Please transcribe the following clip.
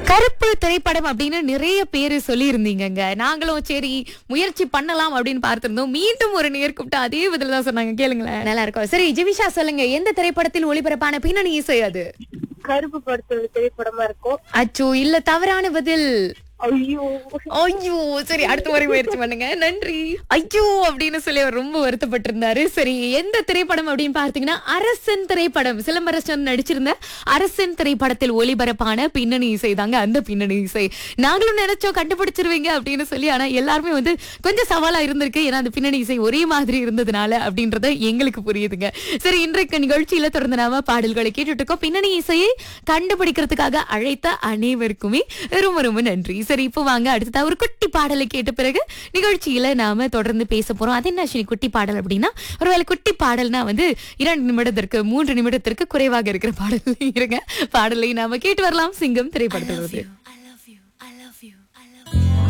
கருப்பு திரைப்படம் அப்படின்னு நிறைய பேர் சொல்லியிருந்தீங்கங்க நாங்களும் சரி முயற்சி பண்ணலாம் அப்படின்னு பார்த்திருந்தோம் மீண்டும் ஒரு நேர் கூப்பிட்டு அதே பதில் தான் சொன்னாங்க கேளுங்களேன் நல்லா இருக்கும் சரி ஜிவிஷா சொல்லுங்க எந்த திரைப்படத்தில் ஒளிபரப்பான பின்னணி இசை அது கருப்பு படத்தோட திரைப்படமா இருக்கும் அச்சோ இல்ல தவறான பதில் ஐயோ ஐயோ சரி அடுத்த முறை முயற்சி பண்ணுங்க நன்றி ஐயோ அப்படின்னு சொல்லி அவர் ரொம்ப வருத்தப்பட்டிருந்தாரு சரி எந்த திரைப்படம் அப்படின்னு பார்த்தீங்கன்னா அரசன் திரைப்படம் சிலம்பரசன் நடிச்சிருந்த அரசன் திரைப்படத்தில் ஒளிபரப்பான பின்னணி இசை தாங்க அந்த பின்னணி இசை நாங்களும் நினைச்சோம் கண்டுபிடிச்சிருவீங்க அப்படின்னு சொல்லி ஆனா எல்லாருமே வந்து கொஞ்சம் சவாலா இருந்திருக்கு ஏன்னா அந்த பின்னணி இசை ஒரே மாதிரி இருந்ததுனால அப்படின்றத எங்களுக்கு புரியுதுங்க சரி இன்றைக்கு நிகழ்ச்சியில தொடர்ந்து நாம பாடல்களை கேட்டுட்டு இருக்கோம் பின்னணி இசையை கண்டுபிடிக்கிறதுக்காக அழைத்த அனைவருக்குமே ரொம்ப ரொம்ப நன்றி சரி இப்போ வாங்க அடுத்ததா ஒரு குட்டி பாடலை கேட்ட பிறகு நிகழ்ச்சியில நாம தொடர்ந்து பேச போறோம் அது என்ன அஸ்வினி குட்டி பாடல் அப்படின்னா ஒருவேளை குட்டி பாடல்னா வந்து இரண்டு நிமிடத்திற்கு மூன்று நிமிடத்திற்கு குறைவாக இருக்கிற பாடல் இருங்க பாடலை நாம கேட்டு வரலாம் சிங்கம் திரைப்படத்தில்